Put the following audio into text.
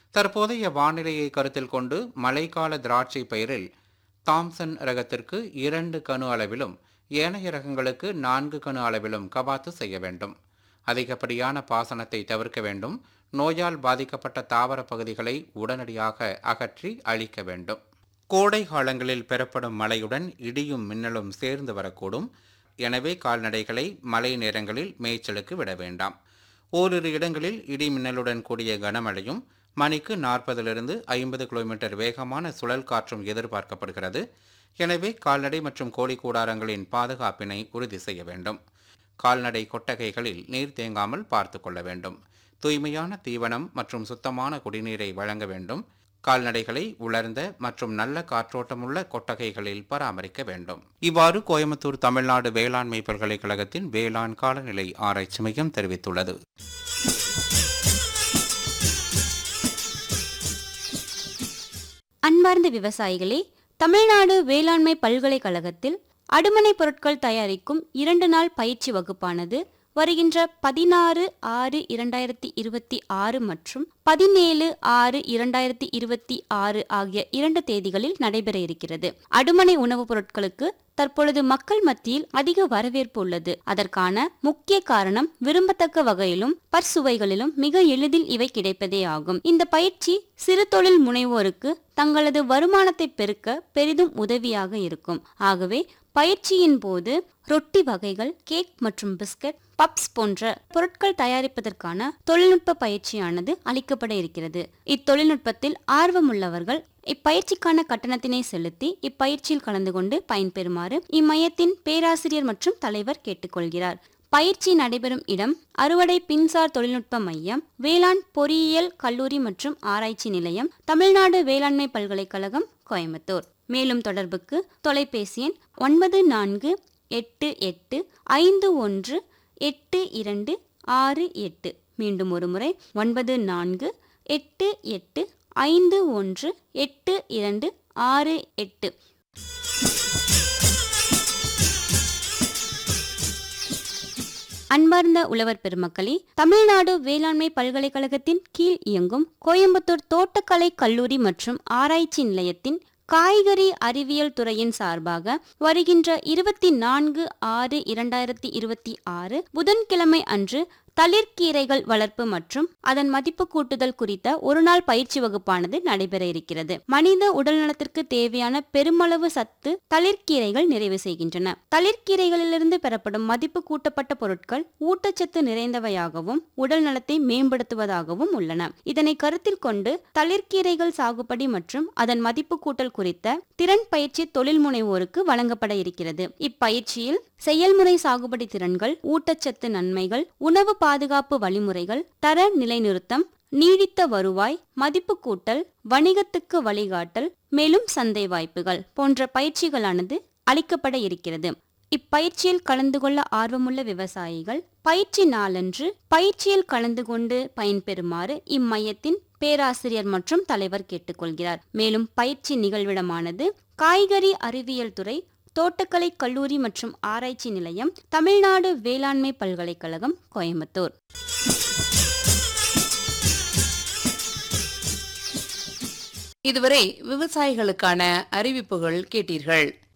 தற்போதைய வானிலையை கருத்தில் கொண்டு மழைக்கால திராட்சை பயிரில் தாம்சன் ரகத்திற்கு இரண்டு கணு அளவிலும் ஏனைய ரகங்களுக்கு நான்கு கணு அளவிலும் கபாத்து செய்ய வேண்டும் அதிகப்படியான பாசனத்தை தவிர்க்க வேண்டும் நோயால் பாதிக்கப்பட்ட தாவர பகுதிகளை உடனடியாக அகற்றி அழிக்க வேண்டும் கோடை காலங்களில் பெறப்படும் மழையுடன் இடியும் மின்னலும் சேர்ந்து வரக்கூடும் எனவே கால்நடைகளை மழை நேரங்களில் மேய்ச்சலுக்கு விட வேண்டாம் ஓரிரு இடங்களில் இடி மின்னலுடன் கூடிய கனமழையும் மணிக்கு நாற்பதிலிருந்து ஐம்பது கிலோமீட்டர் வேகமான சுழல் காற்றும் எதிர்பார்க்கப்படுகிறது எனவே கால்நடை மற்றும் கோழி கூடாரங்களின் பாதுகாப்பினை உறுதி செய்ய வேண்டும் கால்நடை கொட்டகைகளில் நீர் தேங்காமல் பார்த்து கொள்ள வேண்டும் தூய்மையான தீவனம் மற்றும் சுத்தமான குடிநீரை வழங்க வேண்டும் கால்நடைகளை உலர்ந்த மற்றும் நல்ல காற்றோட்டமுள்ள கொட்டகைகளில் பராமரிக்க வேண்டும் இவ்வாறு கோயம்புத்தூர் தமிழ்நாடு வேளாண்மை பல்கலைக்கழகத்தின் வேளாண் காலநிலை ஆராய்ச்சி மையம் தெரிவித்துள்ளது அன்பார்ந்த விவசாயிகளே தமிழ்நாடு வேளாண்மை பல்கலைக்கழகத்தில் அடுமனை பொருட்கள் தயாரிக்கும் இரண்டு நாள் பயிற்சி வகுப்பானது வருகின்ற பதினாறு ஆறு இரண்டாயிரத்தி இருபத்தி ஆறு மற்றும் பதினேழு ஆறு இரண்டாயிரத்தி இருபத்தி ஆறு ஆகிய இரண்டு தேதிகளில் நடைபெற இருக்கிறது அடுமனை உணவுப் பொருட்களுக்கு தற்பொழுது மக்கள் மத்தியில் அதிக வரவேற்பு உள்ளது அதற்கான முக்கிய காரணம் விரும்பத்தக்க வகையிலும் பற்சுவைகளிலும் மிக எளிதில் இவை கிடைப்பதே ஆகும் இந்த பயிற்சி சிறு தொழில் முனைவோருக்கு தங்களது வருமானத்தை பெருக்க பெரிதும் உதவியாக இருக்கும் ஆகவே பயிற்சியின் போது ரொட்டி வகைகள் கேக் மற்றும் பிஸ்கட் பப்ஸ் போன்ற பொருட்கள் தயாரிப்பதற்கான தொழில்நுட்ப பயிற்சியானது அளிக்கப்பட இருக்கிறது இத்தொழில்நுட்பத்தில் ஆர்வமுள்ளவர்கள் இப்பயிற்சிக்கான கட்டணத்தினை செலுத்தி இப்பயிற்சியில் கலந்து கொண்டு பயன்பெறுமாறு இம்மையத்தின் பேராசிரியர் மற்றும் தலைவர் கேட்டுக்கொள்கிறார் பயிற்சி நடைபெறும் இடம் அறுவடை பின்சார் தொழில்நுட்ப மையம் வேளாண் பொறியியல் கல்லூரி மற்றும் ஆராய்ச்சி நிலையம் தமிழ்நாடு வேளாண்மை பல்கலைக்கழகம் கோயம்புத்தூர் மேலும் தொடர்புக்கு தொலைபேசி எண் ஒன்பது நான்கு எட்டு எட்டு ஐந்து ஒன்று எட்டு இரண்டு ஆறு எட்டு மீண்டும் ஒரு முறை ஒன்பது நான்கு எட்டு எட்டு ஐந்து ஒன்று எட்டு இரண்டு ஆறு எட்டு அன்பார்ந்த உழவர் பெருமக்களே தமிழ்நாடு வேளாண்மை பல்கலைக்கழகத்தின் கீழ் இயங்கும் கோயம்புத்தூர் தோட்டக்கலை கல்லூரி மற்றும் ஆராய்ச்சி நிலையத்தின் காய்கறி அறிவியல் துறையின் சார்பாக வருகின்ற இருபத்தி நான்கு ஆறு இரண்டாயிரத்தி இருபத்தி ஆறு புதன்கிழமை அன்று தளிர்கீரைகள் வளர்ப்பு மற்றும் அதன் மதிப்பு கூட்டுதல் குறித்த ஒரு நாள் பயிற்சி வகுப்பானது நடைபெற இருக்கிறது மனித உடல்நலத்திற்கு தேவையான பெருமளவு சத்து தளிர்கீரைகள் நிறைவு செய்கின்றன தளிர்கீரைகளிலிருந்து பெறப்படும் மதிப்பு கூட்டப்பட்ட பொருட்கள் ஊட்டச்சத்து நிறைந்தவையாகவும் உடல் நலத்தை மேம்படுத்துவதாகவும் உள்ளன இதனை கருத்தில் கொண்டு தளிர்கீரைகள் சாகுபடி மற்றும் அதன் மதிப்பு கூட்டல் குறித்த திறன் பயிற்சி தொழில் முனைவோருக்கு வழங்கப்பட இருக்கிறது இப்பயிற்சியில் செயல்முறை சாகுபடி திறன்கள் ஊட்டச்சத்து நன்மைகள் உணவு பாதுகாப்பு வழிமுறைகள் தர நிலைநிறுத்தம் நீடித்த வருவாய் மதிப்பு கூட்டல் வணிகத்துக்கு வழிகாட்டல் மேலும் சந்தை வாய்ப்புகள் போன்ற பயிற்சிகளானது அளிக்கப்பட இருக்கிறது இப்பயிற்சியில் கலந்து கொள்ள ஆர்வமுள்ள விவசாயிகள் பயிற்சி நாளன்று பயிற்சியில் கலந்து கொண்டு பயன்பெறுமாறு இம்மையத்தின் பேராசிரியர் மற்றும் தலைவர் கேட்டுக்கொள்கிறார் மேலும் பயிற்சி நிகழ்விடமானது காய்கறி அறிவியல் துறை தோட்டக்கலை கல்லூரி மற்றும் ஆராய்ச்சி நிலையம் தமிழ்நாடு வேளாண்மை பல்கலைக்கழகம் கோயம்புத்தூர் இதுவரை விவசாயிகளுக்கான அறிவிப்புகள் கேட்டீர்கள்